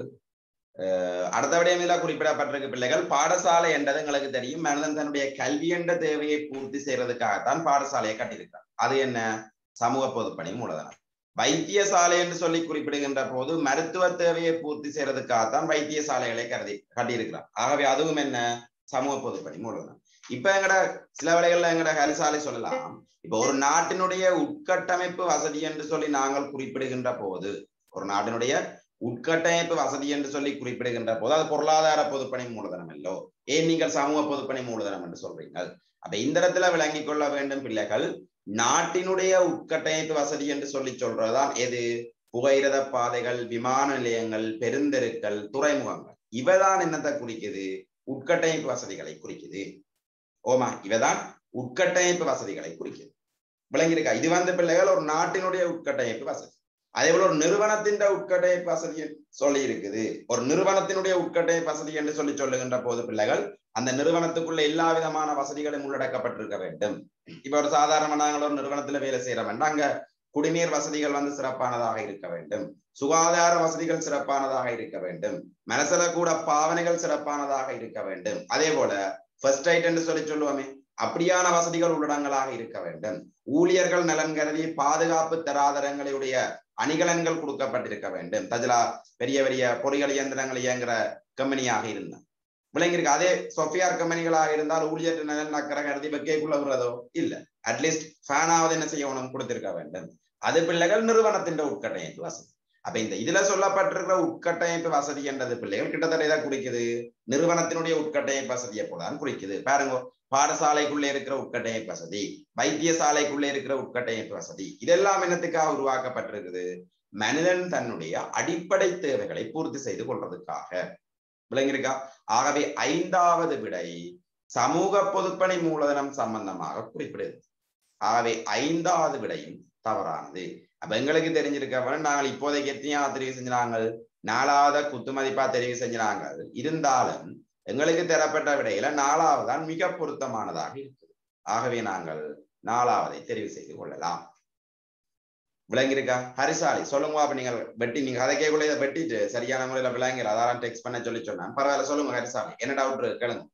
[SPEAKER 1] அஹ், அடுத்த விடயம் இதுல குறிப்பிடப்பட்டிருக்கு பிள்ளைகள் பாடசாலை என்றது எங்களுக்கு தெரியும் மனிதன் தன்னுடைய கல்வி என்ற தேவையை பூர்த்தி செய்யறதுக்காகத்தான் பாடசாலையை கட்டியிருக்கிறார் அது என்ன சமூக பொதுப்பணி மூலதனம் வைத்தியசாலை என்று சொல்லி குறிப்பிடுகின்ற போது மருத்துவ தேவையை பூர்த்தி செய்யறதுக்காகத்தான் வைத்தியசாலைகளை கருதி கட்டியிருக்கிறார் ஆகவே அதுவும் என்ன சமூக பொதுப்பணி மூலதனம் இப்ப எங்கட சில வேளைகள்ல எங்கட ஹரிசாலை சொல்லலாம் இப்ப ஒரு நாட்டினுடைய உட்கட்டமைப்பு வசதி என்று சொல்லி நாங்கள் குறிப்பிடுகின்ற போது ஒரு நாட்டினுடைய உட்கட்டமைப்பு வசதி என்று சொல்லி குறிப்பிடுகின்ற போது அது பொருளாதார பொதுப்பணி மூலதனம் இல்லோ ஏன் நீங்கள் சமூக பொதுப்பணி மூலதனம் என்று சொல்றீங்க அப்ப இந்த இடத்துல விளங்கிக் கொள்ள வேண்டும் பிள்ளைகள் நாட்டினுடைய உட்கட்டமைப்பு வசதி என்று சொல்லி சொல்றதுதான் எது புகையிரத பாதைகள் விமான நிலையங்கள் பெருந்தெருக்கள் துறைமுகங்கள் இவைதான் என்னத்தை குறிக்குது உட்கட்டமைப்பு வசதிகளை குறிக்குது ஓமா இவைதான் உட்கட்டமைப்பு வசதிகளை குறிக்குது விளங்கியிருக்கா இது வந்து பிள்ளைகள் ஒரு நாட்டினுடைய உட்கட்டமைப்பு வசதி அதே போல ஒரு நிறுவனத்தின் உட்கட்டமைப்பு வசதி சொல்லி இருக்குது ஒரு நிறுவனத்தினுடைய உட்கட்டமைப்பு வசதி என்று சொல்லி சொல்லுகின்ற போது பிள்ளைகள் அந்த நிறுவனத்துக்குள்ள எல்லா விதமான வசதிகளும் உள்ளடக்கப்பட்டிருக்க வேண்டும் இப்ப ஒரு சாதாரண நாங்கள் ஒரு நிறுவனத்துல வேலை செய்யறோம் அங்க குடிநீர் வசதிகள் வந்து சிறப்பானதாக இருக்க வேண்டும் சுகாதார வசதிகள் சிறப்பானதாக இருக்க வேண்டும் மனசுல கூட பாவனைகள் சிறப்பானதாக இருக்க வேண்டும் அதே போல ஃபர்ஸ்ட் எய்ட் என்று சொல்லி சொல்லுவோமே அப்படியான வசதிகள் உள்ளடங்களாக இருக்க வேண்டும் ஊழியர்கள் நலன் கருதி பாதுகாப்பு தராதரங்களுடைய அணிகலன்கள் கொடுக்கப்பட்டிருக்க வேண்டும் தஜ்லா பெரிய பெரிய பொறிகள் இயந்திரங்கள் இயங்குற கம்பெனியாக இருந்தான் விளங்கியிருக்கு அதே சொஃபியார் கம்பெனிகளாக இருந்தால் ஊழியர் நலன் அக்கறை கருதி வைக்கக்குள்ள விடுறதோ இல்ல அட்லீஸ்ட் ஃபேனாவது என்ன செய்யணும் கொடுத்திருக்க வேண்டும் அது பிள்ளைகள் நிறுவனத்தின் உட்கட்டமைப்பு வசதி அப்ப இந்த இதுல சொல்லப்பட்டிருக்கிற உட்கட்டமைப்பு வசதி என்றது பிள்ளைகள் கிட்டத்தட்ட இதை குறிக்குது நிறுவனத்தினுடைய உட்கட்டமைப்பு வசதியை போலதான் குறிக்குது பாருங்க பாடசாலைக்குள்ளே இருக்கிற உட்கட்டமைப்பு வசதி வைத்தியசாலைக்குள்ளே இருக்கிற உட்கட்டமைப்பு வசதி இதெல்லாம் என்னத்துக்காக உருவாக்கப்பட்டிருக்குது மனிதன் தன்னுடைய அடிப்படை தேவைகளை பூர்த்தி செய்து கொள்றதுக்காக விளங்கியிருக்கா ஆகவே ஐந்தாவது விடை சமூக பொதுப்பணி மூலதனம் சம்பந்தமாக குறிப்பிடுது ஆகவே ஐந்தாவது விடையும் தவறானது அப்ப எங்களுக்கு தெரிஞ்சிருக்க நாங்கள் இப்போதைக்கு எத்தனையாவது தெரிவு செஞ்சாங்க நாலாவது குத்து மதிப்பா தெரிவு செஞ்சாங்க இருந்தாலும் எங்களுக்கு தரப்பட்ட விடையில நாலாவது தான் மிக பொருத்தமானதாக இருக்குது ஆகவே நாங்கள் நாலாவதை தெரிவு செய்து கொள்ளலாம் விளங்கியிருக்கா ஹரிசாலி சொல்லுங்க அப்ப நீங்கள் வெட்டி நீங்க கதைக்குள்ள இதை வெட்டிட்டு சரியான முறையில விளங்கிற அதாரம் டெக்ஸ்ட் பண்ண சொல்லி சொன்னேன் பரவாயில்ல சொல்லுங்க ஹரிசாலி என்ன டவுட் கேளுங்க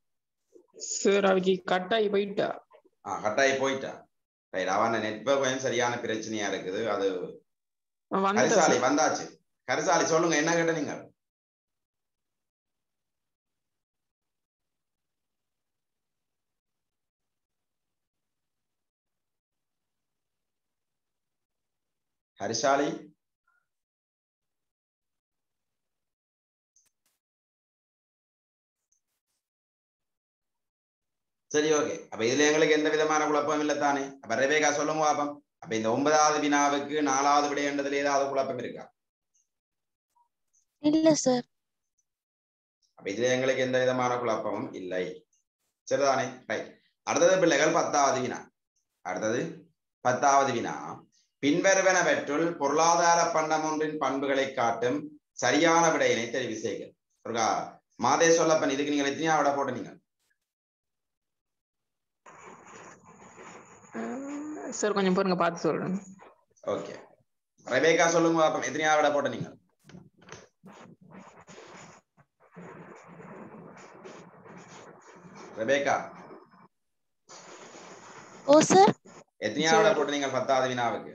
[SPEAKER 3] சார் அவைக்கு கட்டாயி போயிட்டா
[SPEAKER 1] ஆஹ் கட்டாயி போயிட்டா ரைட் அவன் நெட்வொர்க் கொஞ்சம் சரியான பிரச்சனையா இருக்குது அது
[SPEAKER 3] வந்துட்டா
[SPEAKER 1] ஹரிசாலி
[SPEAKER 3] சார்.
[SPEAKER 1] வந்தாச்சு ஹரிசாலி சொல்லுங்க என்ன கேட்ட நீங்க ஹரிஷாலி சரி ஓகே அப்ப இதுல எங்களுக்கு எந்த விதமான குழப்பம் இல்லை தானே அப்ப ரெபேகா சொல்லுங்க பாப்போம் அப்ப இந்த ஒன்பதாவது வினாவுக்கு நாலாவது விடையண்டதுல ஏதாவது குழப்பம் இருக்கா
[SPEAKER 2] இல்ல சார்
[SPEAKER 1] அப்ப இதுல எங்களுக்கு எந்த விதமான குழப்பமும் இல்லை சரிதானே ரைட் அடுத்தது பிள்ளைகள் பத்தாவது வினா அடுத்தது பத்தாவது வினா பின்வருவனவற்றுள் பொருளாதார பண்டம் ஒன்றின் பண்புகளை காட்டும் சரியான விடையினை தெரிவு செய்க ஒருக்கா மாதே சொல்லப்பன் இதுக்கு நீங்கள் எத்தனையா விட போட்ட நீங்க
[SPEAKER 3] சார் கொஞ்சம் பாருங்க பார்த்து சொல்றேன்
[SPEAKER 1] ஓகே ரெபேக்கா சொல்லுங்க பாப்போம் எத்தனையா விட போட்ட நீங்க ரெபேக்கா
[SPEAKER 2] ஓ சார்
[SPEAKER 1] எத்தனையா விட போட்ட நீங்கள் பத்தாவது வினாவுக்கு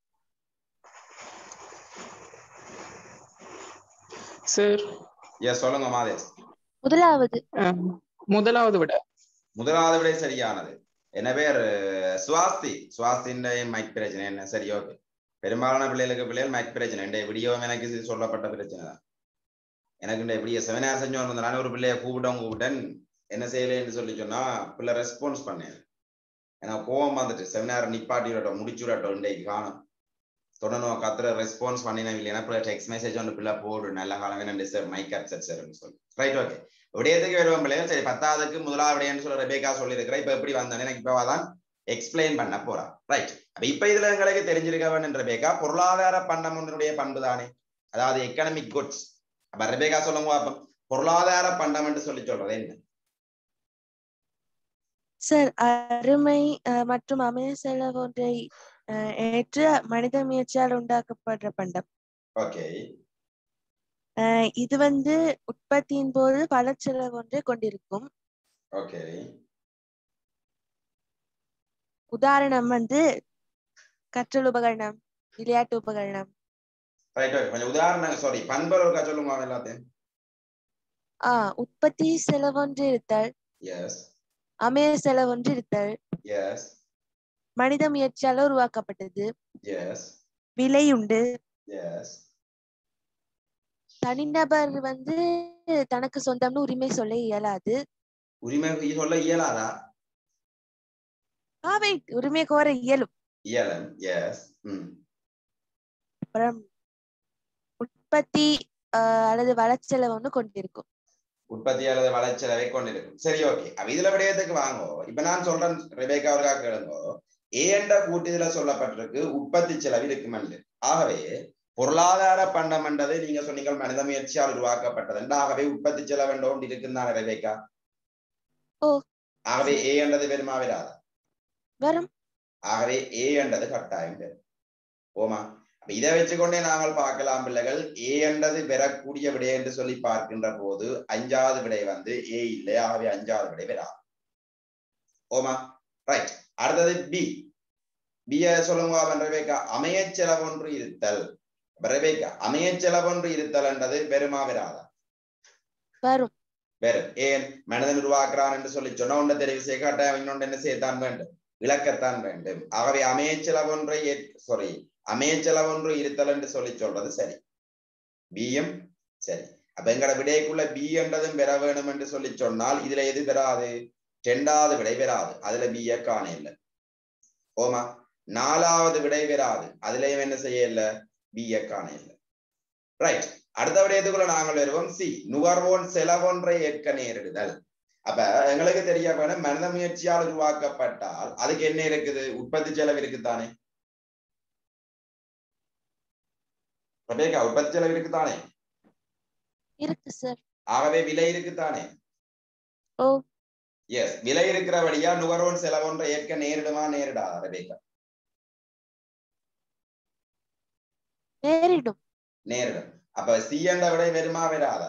[SPEAKER 3] சார்
[SPEAKER 1] எஸ் சொல்லுங்க மாதேஷ்
[SPEAKER 2] முதலாவது
[SPEAKER 3] முதலாவது விட
[SPEAKER 1] முதலாவது விட சரியானது என்ன பேர் சுவாஸ்தி சுவாஸ்தின் மைக் பிரச்சனை என்ன சரி ஓகே பெரும்பாலான பிள்ளைகளுக்கு பிள்ளைகள் மைக் பிரச்சனை இந்த வீடியோவும் எனக்கு இது சொல்லப்பட்ட பிரச்சனை தான் எனக்கு இந்த இப்படியே செவனார் செஞ்சு வந்ததுனால ஒரு பிள்ளைய கூப்பிட்டோம் கூப்பிட்டேன் என்ன செய்யலைன்னு சொல்லி சொன்னா பிள்ளை ரெஸ்பான்ஸ் பண்ணேன் எனக்கு கோவம் வந்துட்டு செமினார் நிப்பாட்டி விடட்டும் முடிச்சு விடட்டும் இன்றைக்கு காணும் தொடர்ந்து கத்துற ரெஸ்பான்ஸ் பண்ணினேன் இல்லைன்னா பிள்ளை டெக்ஸ்ட் மெசேஜ் ஒன்று பிள்ளை போடு நல்ல காலம் வேணும் சார் மைக் அப்செட் சார்னு சொல்லி ரைட் ஓகே விடயத்துக்கு வருவோம் பிள்ளைகள் சரி பத்தாவதுக்கு முதலாவது விடயம்னு சொல்ல ரெபேக்கா சொல்லியிருக்கிறேன் இப்ப எப்படி வந்தேன்னு எனக்கு இப்போ தான் எக்ஸ்பிளைன் பண்ண போறான் ரைட் அப்ப இப்ப இதுல எங்களுக்கு தெரிஞ்சிருக்க வேண்டும் ரெபேக்கா பொருளாதார பண்டம் ஒன்றுடைய பண்பு தானே அதாவது எக்கனாமிக் குட்ஸ் அப்ப ரெபேக்கா சொல்லுங்க பாப்போம் பொருளாதார பண்டம் என்று சொல்லி சொல்றது என்ன
[SPEAKER 2] சார் அருமை அஹ், மற்றும் அமைய செலவு ஒன்றை அஹ், ஏற்று மனித முயற்சியால் உண்டாக்கப்படுற பண்டம்
[SPEAKER 1] ஓகே
[SPEAKER 2] அஹ், இது வந்து உற்பத்தியின் போது பல செலவு ஒன்றை கொண்டிருக்கும்
[SPEAKER 1] ஓகே
[SPEAKER 2] உதாரணம் வந்து கற்றல் உபகரணம் விளையாட்டு உபகரணம்
[SPEAKER 1] ரைட் ஓகே கொஞ்சம் உதாரணம் சாரி பண்பு இருக்கா சொல்லுங்க அவன் எல்லாத்தையும்
[SPEAKER 2] ஆஹ் உற்பத்தி செலவொன்று இருத்தல்
[SPEAKER 1] எஸ்
[SPEAKER 2] அமைய செலவொன்று இருத்தல்
[SPEAKER 1] எஸ்
[SPEAKER 2] மனித முயற்சியால் உருவாக்கப்பட்டது
[SPEAKER 1] எஸ்
[SPEAKER 2] விலை உண்டு
[SPEAKER 1] எஸ்
[SPEAKER 2] தனிநபர் வந்து தனக்கு சொந்தம்னு உரிமை சொல்ல இயலாது
[SPEAKER 1] உரிமை சொல்ல இயலாதா
[SPEAKER 2] ஆவை உரிமை கோர இயலும்
[SPEAKER 1] இயலன் எஸ் ம்
[SPEAKER 2] அப்புறம் உற்பத்தி ஆஹ் அல்லது வளச்செலவு ஒன்று கொண்டிருக்கும்
[SPEAKER 1] உற்பத்தி அல்லது வளர்ச்சியலவை கொண்டிருக்கும் சரி ஓகே அப்ப இதுல விடயத்துக்கு வாங்கோ இப்ப நான் சொல்றேன் ரெபேக்கா அவர்களா கேளுங்கோ ஏ என்ற கூட்டுதுல சொல்லப்பட்டிருக்கு உற்பத்தி செலவு இருக்குமென்று ஆகவே பொருளாதார பண்டம் என்றது நீங்க சொன்னீங்க மனித முயற்சியால் உருவாக்கப்பட்டது என்று ஆகவே உற்பத்தி செலவு என்ற ஒன்று இருக்குன்னு ரெபேக்கா
[SPEAKER 2] ஓ.
[SPEAKER 1] ஆகவே ஏ என்றது பெருமா வராது
[SPEAKER 2] வரும்
[SPEAKER 1] ஆகவே ஏ என்றது கட்டாயம் பெறும் ஓமா அப்ப இதை வச்சுக்கொண்டே நாங்கள் பார்க்கலாம் பிள்ளைகள் ஏ என்றது பெறக்கூடிய விடை என்று சொல்லி பார்க்கின்ற போது அஞ்சாவது விடை வந்து ஏ இல்லை ஆகவே அஞ்சாவது விடை பெறாது ஓமா ரைட் அடுத்தது பி பிய சொல்லுங்க அவன் ரெபேக்கா அமையச் செலவொன்று இருத்தல் அப்ப ரெபேக்கா அமையச் செலவொன்று இருத்தல் என்றது பெருமா வராதா
[SPEAKER 2] வரும்
[SPEAKER 1] வெறும் ஏன் மனிதன் உருவாக்குறான் என்று சொல்லி சொன்ன ஒன்றை தெரிவு செய்ய கட்டாயம் இன்னொன்று என்ன செய்யத்தான் வேண்டும் விளக்கத்தான் வேண்டும் ஆகவே அமையச்செலவொன்றை சாரி அமையச்செலவொன்று இருத்தல் என்று சொல்லி சொல்றது சரி பியும் சரி அப்ப எங்கட விடைக்குள்ள பி என்றதும் பெற வேணும் என்று சொல்லி சொன்னால் இதுல எது பெறாது ரெண்டாவது விடை பெறாது அதுல பிய காண இல்லை ஓமா நாலாவது விடை பெறாது அதுலயும் என்ன செய்ய இல்ல பிய காண இல்லை ரைட் அடுத்த விடயத்துக்குள்ள நாங்கள் வருவோம் சி நுகர்வோன் செலவொன்றை ஏற்க நேரிடுதல் அப்ப எங்களுக்கு தெரிய வேணும் மனித முயற்சியால் உருவாக்கப்பட்டால் அதுக்கு என்ன இருக்குது உற்பத்தி செலவு இருக்குதானே ரபேகா உற்பத்தி செலவு இருக்குதானே
[SPEAKER 2] இருக்கு சார்
[SPEAKER 1] ஆகவே விலை இருக்குதானே
[SPEAKER 2] ஓ
[SPEAKER 1] எஸ் விலை இருக்கிறபடியா நுகர்வோன் செலவொன்றை ஏற்க நேரிடுமா நேரிடாதா ரபேகா
[SPEAKER 2] நேரிடும்
[SPEAKER 1] நேரிடும் அப்ப சி என்ற விடை வருமா வராதா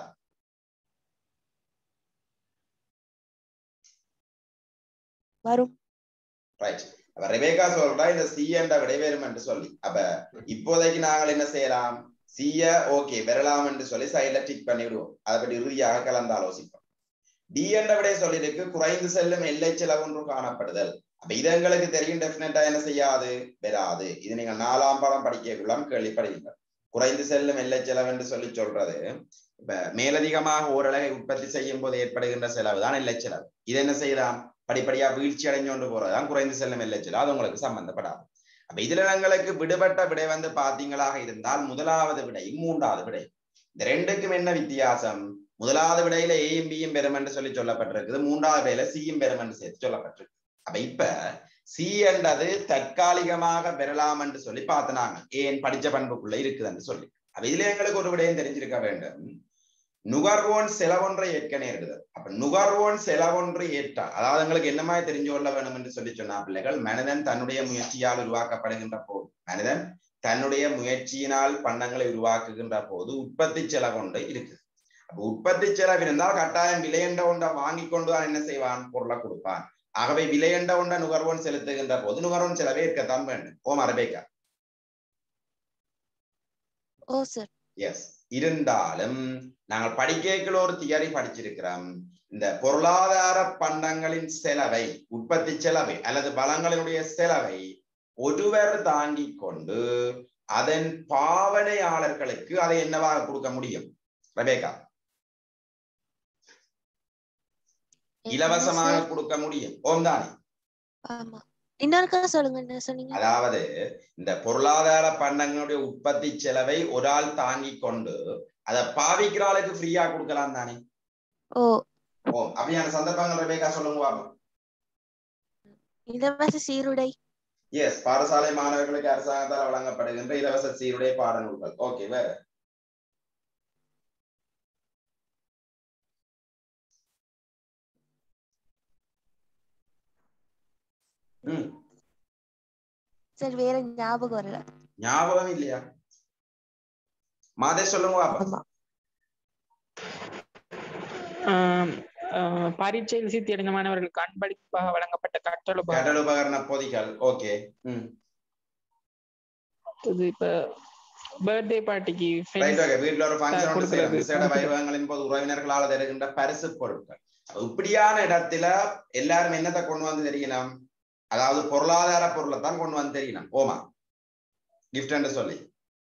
[SPEAKER 2] வரும்
[SPEAKER 1] ரைட் அப்ப ரெபேகா சொல்றா இந்த சி என்ற விடை வரும் என்று சொல்லி அப்ப இப்போதைக்கு நாங்கள் என்ன செய்யலாம் சிய ஓகே வரலாம் என்று சொல்லி சைட்ல டிக் பண்ணி விடுவோம் அதை பற்றி இறுதியாக கலந்து ஆலோசிப்போம் டி என்ற விடை சொல்லியிருக்கு குறைந்து செல்லும் எல்லை செலவு ஒன்று காணப்படுதல் அப்ப இது எங்களுக்கு தெரியும் டெஃபினட்டா என்ன செய்யாது வராது இது நீங்க நாலாம் பாடம் படிக்கக்குள்ளாம் கேள்விப்படுவீங்க குறைந்து செல்லும் எல்லை செலவு என்று சொல்லி சொல்றது இப்ப மேலதிகமாக ஓரளவை உற்பத்தி செய்யும் போது ஏற்படுகின்ற செலவு தான் எல்லை செலவு இது என்ன செய்யலாம் படிப்படியா வீழ்ச்சி அடைஞ்சு கொண்டு போறதுதான் குறைந்து செல்லும் எல்லை செலவு அது உங்களுக்கு சம்பந்தப்படாது அப்ப இதுல எங்களுக்கு விடுபட்ட விடை வந்து பாத்தீங்களாக இருந்தால் முதலாவது விடை மூன்றாவது விடை இந்த ரெண்டுக்கும் என்ன வித்தியாசம் முதலாவது விடையில ஏயும் பியும் பெறும் என்று சொல்லி சொல்லப்பட்டிருக்குது மூன்றாவது விடையில சியும் பெறும் என்று சேர்த்து சொல்லப்பட்டிருக்கு அப்ப இப்ப சி என்றது தற்காலிகமாக பெறலாம் என்று சொல்லி பார்த்தனாங்க ஏன் படிச்ச பண்புக்குள்ள இருக்குதுன்னு சொல்லி அப்ப இதுல எங்களுக்கு ஒரு விடயம் தெரிஞ்சிருக்க வேண்டும் நுகர்வோன் செலவொன்றை ஏற்க நேரிடுதல் அப்ப நுகர்வோன் செலவொன்று ஏற்றால் அதாவது எங்களுக்கு என்ன மாதிரி தெரிஞ்சு கொள்ள வேண்டும் என்று சொல்லி சொன்னா பிள்ளைகள் மனிதன் தன்னுடைய முயற்சியால் உருவாக்கப்படுகின்ற போது மனிதன் தன்னுடைய முயற்சியினால் பண்டங்களை உருவாக்குகின்ற போது உற்பத்தி செலவொன்று இருக்குது அப்ப உற்பத்தி செலவு இருந்தால் கட்டாயம் விலையண்ட ஒன்றை வாங்கி கொண்டு தான் என்ன செய்வான் பொருளை கொடுப்பான் ஆகவே விலையண்ட ஒன்றை நுகர்வோன் செலுத்துகின்ற போது நுகர்வோன் செலவே இருக்கத்தான் வேண்டும் ஓ மரபேக்கா
[SPEAKER 2] ஓ சார்
[SPEAKER 1] எஸ் இருந்தாலும் நாங்கள் படிக்கல ஒரு தியரி படிச்சிருக்கிறோம் இந்த பொருளாதார பண்டங்களின் செலவை உற்பத்தி செலவை அல்லது பலங்களினுடைய செலவை ஒருவர் தாங்கிக் கொண்டு அதன் பாவனையாளர்களுக்கு அதை என்னவாக கொடுக்க முடியும் ரபேகா இலவசமாக கொடுக்க முடியும் ஓம் தானே
[SPEAKER 2] ஆமா இன்னொருக்கா சொல்லுங்க என்ன சொன்னீங்க
[SPEAKER 1] அதாவது இந்த பொருளாதார பண்டங்களுடைய உற்பத்தி செலவை ஒரு ஆள் தாங்கி கொண்டு அதை பாவிக்கிற ஆளுக்கு ஃப்ரீயா கொடுக்கலாம் தானே
[SPEAKER 2] ஓ
[SPEAKER 1] ஓ அப்படியான சந்தர்ப்பங்கள் ரபேகா சொல்லுங்க பாப்போம்
[SPEAKER 2] இலவச சீருடை
[SPEAKER 1] எஸ் பாடசாலை மாணவர்களுக்கு அரசாங்கத்தால் வழங்கப்படுகின்ற இலவச சீருடை பாடநூல்கள் ஓகே வேற ம்
[SPEAKER 2] சார் வேற ஞாபகம் வரல
[SPEAKER 1] ஞாபகம் இல்லையா மாதே சொல்லுங்க பாப்பா
[SPEAKER 2] ஆமா
[SPEAKER 3] ஆம், ஆஹ் பரீட்சையில் சித்தி அடைந்த மாணவர்களுக்கு அன்பளிப்பாக வழங்கப்பட்ட கற்றல் உபகரணம்.
[SPEAKER 1] கடல் உபகரண பொதிகள் ஓகே ம்
[SPEAKER 3] இது இப்ப பர்த்டே பார்ட்டிக்கு
[SPEAKER 1] ரைட் ஓகே வீட்ல ஒரு ஃபங்க்ஷன் ஒன்று செய்யறோம்
[SPEAKER 3] கொடுக்கிறது.
[SPEAKER 1] விசேட வைபவங்களின் போது உறவினர்களால் தருகின்ற பரிசு பொருட்கள் அப்ப இப்படியான இடத்துல எல்லாரும் என்னத்தை கொண்டு வந்து தெரியணும் அதாவது பொருளாதார பொருளை தான் கொண்டு வந்து தெரியணும் ஓமா கிஃப்ட் சொல்லி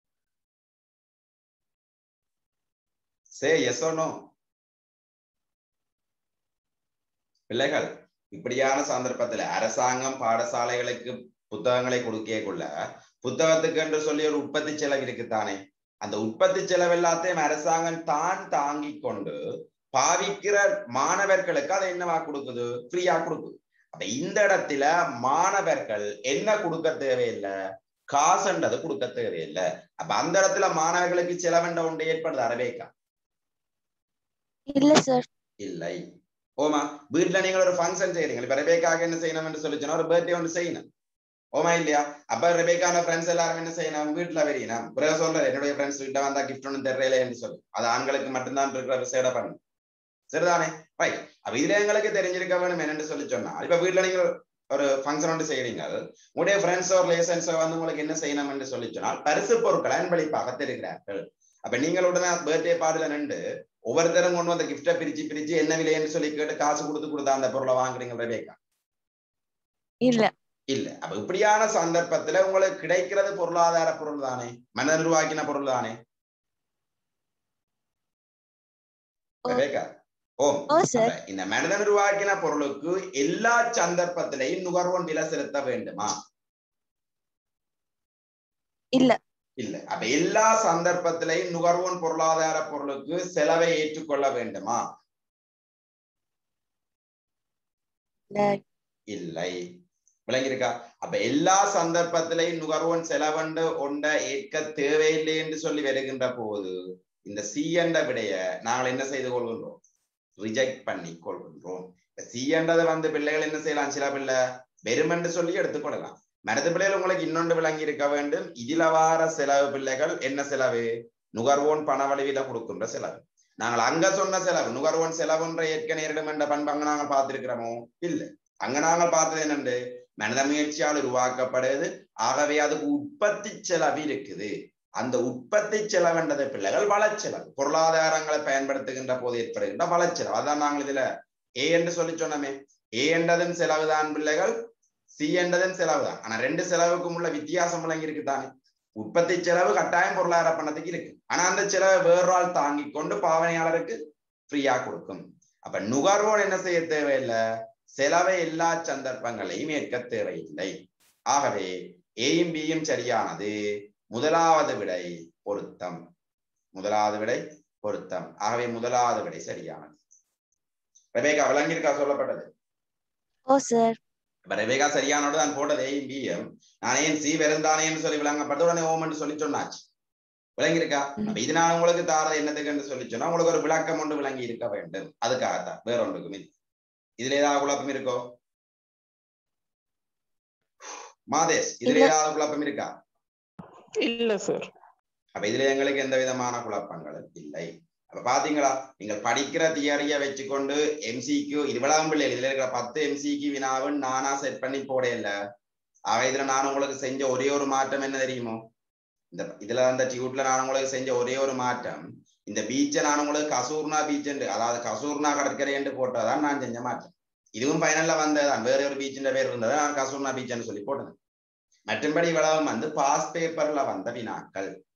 [SPEAKER 1] சே எஸ் நோ பிள்ளைகள் இப்படியான சந்தர்ப்பத்துல அரசாங்கம் பாடசாலைகளுக்கு புத்தகங்களை கொடுக்கக்குள்ள புத்தகத்துக்கு என்று சொல்லி ஒரு உற்பத்தி செலவு இருக்குத்தானே அந்த உற்பத்தி செலவு எல்லாத்தையும் அரசாங்கம் தான் தாங்கி கொண்டு பாவிக்கிற மாணவர்களுக்கு அதை என்னவா கொடுக்குது ஃப்ரீயா கொடுக்குது அப்ப இந்த இடத்துல மாணவர்கள் என்ன கொடுக்க தேவையில்லை காசுன்றது கொடுக்க தேவையில்லை அப்ப அந்த இடத்துல மாணவர்களுக்கு செலவென்ற ஒன்று ஏற்படுது அரவேக்கா
[SPEAKER 2] இல்ல சார்
[SPEAKER 1] இல்லை ஓமா வீட்டுல நீங்க ஒரு ஃபங்க்ஷன் செய்றீங்க இப்ப ரெபேக்காக என்ன செய்யணும் என்று சொல்லி சொன்னா ஒரு பர்த்டே ஒன்று செய்யணும் ஓமா இல்லையா அப்ப ரெபேக்கான ஃப்ரெண்ட்ஸ் எல்லாரும் என்ன செய்யணும் வீட்டுல வெறியணும் பிறகு சொல்ற என்னுடைய ஃப்ரெண்ட்ஸ் கிட்ட வந்தா கிஃப்ட் ஒன்று தெரியல என்று சொல்லி அது ஆண்களுக்கு மட்டும்தான் இருக்கிற விசேட பண்ணு சரிதானே ரைட் அப்ப இதுல எங்களுக்கு தெரிஞ்சிருக்க வேணும் என்னன்னு சொல்லி சொன்னா இப்ப வீட்டுல நீங்க ஒரு ஃபங்க்ஷன் ஒன்று செய்யறீங்க உங்களுடைய ஃப்ரெண்ட்ஸோ ரிலேஷன்ஸோ வந்து உங்களுக்கு என்ன செய்யணும் என்று சொல்லி சொன்னால் பரிசு பொருட்களை அன்பளிப்பாக தருகிறார்கள் அப்ப நீங்களுடனே பர்த்டே பாடல நின்று ஒவ்வொருத்தரும் கொண்டு வந்த கிஃப்டை பிரிச்சு பிரிச்சு என்ன விலைன்னு சொல்லி கேட்டு காசு கொடுத்து கொடுத்தா அந்த பொருளை வாங்குறீங்க ரெபேக்கா
[SPEAKER 2] இல்ல
[SPEAKER 1] இல்ல அப்ப இப்படியான சந்தர்ப்பத்துல உங்களுக்கு கிடைக்கிறது பொருளாதார பொருள் தானே மனிதன் உருவாக்கின பொருள் தானே
[SPEAKER 2] ஓ.
[SPEAKER 1] ரெபேக்கா ஓம்
[SPEAKER 2] ஓ சார்
[SPEAKER 1] அப்ப இந்த மனிதன் உருவாக்கின பொருளுக்கு எல்லா சந்தர்ப்பத்திலையும் நுகர்வோன் விலை செலுத்த வேண்டுமா
[SPEAKER 2] இல்ல
[SPEAKER 1] இல்ல அப்ப எல்லா சந்தர்ப்பத்திலையும் நுகர்வோன் பொருளாதார பொருளுக்கு செலவை ஏற்றுக்கொள்ள வேண்டுமா
[SPEAKER 2] இல்ல.
[SPEAKER 1] இல்லை விளங்கியிருக்கா அப்ப எல்லா சந்தர்ப்பத்திலையும் நுகர்வோன் செலவண்டு ஒண்ட ஏற்க தேவையில்லை என்று சொல்லி வருகின்ற போது இந்த சி என்ற விடைய நாங்கள் என்ன செய்து கொள்கின்றோம் ரிஜெக்ட் பண்ணி கொள்கின்றோம் சி என்றதை வந்து பிள்ளைகள் என்ன செய்யலாம் சில பிள்ளை வெறுமென்று சொல்லி எடுத்துக்கொள்ளலாம் மனது பிள்ளைகள் உங்களுக்கு இன்னொன்று விளங்கி இருக்க வேண்டும் இதில வார செலவு பிள்ளைகள் என்ன செலவு நுகர்வோன் பண வடிவில கொடுக்கின்ற செலவு நாங்கள் அங்க சொன்ன செலவு நுகர்வோன் செலவுன்ற ஏற்க நேரிடும் என்ற பண்பு அங்க நாங்கள் பார்த்திருக்கிறோமோ இல்லை அங்க நாங்கள் பார்த்தது என்னண்டு மனித முயற்சியால் உருவாக்கப்படுது ஆகவே அதுக்கு உற்பத்தி செலவு இருக்குது அந்த உற்பத்தி செலவுன்றது பிள்ளைகள் வளச்செலவு பொருளாதாரங்களை பயன்படுத்துகின்ற போது ஏற்படுகின்ற வளச்செலவு அதான் நாங்கள் இதுல ஏ என்று சொல்லி சொன்னோமே ஏ என்றதும் செலவுதான் பிள்ளைகள் சி என்றதும் செலவு தான் ஆனா ரெண்டு செலவுக்கும் உள்ள வித்தியாசம் விளங்கி இருக்கு தானே உற்பத்தி செலவு கட்டாயம் பொருளாதார பணத்துக்கு இருக்கு ஆனா அந்த செலவை வேறொரு தாங்கி கொண்டு பாவனையாளருக்கு ஃப்ரீயா கொடுக்கும் அப்ப நுகர்வோர் என்ன செய்ய தேவையில்லை செலவை எல்லா சந்தர்ப்பங்களையும் ஏற்க தேவையில்லை ஆகவே ஏயும் பியும் சரியானது முதலாவது விடை பொருத்தம் முதலாவது விடை பொருத்தம் ஆகவே முதலாவது விடை சரியானது ரெபேகா விளங்கியிருக்கா சொல்லப்பட்டது
[SPEAKER 2] ஓ சார்
[SPEAKER 1] இப்ப ரெபேகா சரியானோடு தான் போட்டது ஏயும் பியும் நான் ஏன் சி வெறுந்தானேன்னு சொல்லி விளங்கப்பட்ட உடனே ஓம் சொல்லி சொன்னாச்சு விளங்கியிருக்கா அப்ப இது நான் உங்களுக்கு தாரது என்னதுக்குன்னு சொல்லி சொன்னா உங்களுக்கு ஒரு விளக்கம் ஒன்று விளங்கி இருக்க வேண்டும் அதுக்காகத்தான் வேற ஒன்றுக்கும் இல்லை இதுல ஏதாவது குழப்பம் இருக்கோ மாதேஷ் இதுல
[SPEAKER 2] இல்ல.
[SPEAKER 1] ஏதாவது குழப்பம் இருக்கா
[SPEAKER 3] இல்ல சார்
[SPEAKER 1] அப்ப இதுல எங்களுக்கு எந்த விதமான குழப்பங்களும் இல்லை அப்ப பாத்தீங்களா நீங்கள் படிக்கிற தியரிய வச்சுக்கொண்டு எம்சிக்கு இவ்வளவு பிள்ளைகள் இதுல இருக்கிற பத்து எம்சிக்கு வினாவும் நானா செட் பண்ணி போடையில ஆக இதுல நான் உங்களுக்கு செஞ்ச ஒரே ஒரு மாற்றம் என்ன தெரியுமோ இந்த இதுல அந்த டியூட்ல நான் உங்களுக்கு செஞ்ச ஒரே ஒரு மாற்றம் இந்த பீச்சை நான் உங்களுக்கு கசூர்னா பீச் அதாவது கசூர்னா கடற்கரை என்று போட்டதான் நான் செஞ்ச மாற்றம் இதுவும் ஃபைனல்ல வந்ததுதான் வேற ஒரு பீச்சின் பேர் இருந்தது நான் கசூர்னா பீச்னு சொல்லி போட்டது மற்றும்படி இவ்வளவு வந்து பாஸ் பேப்பர்ல வந்த வினாக்கள்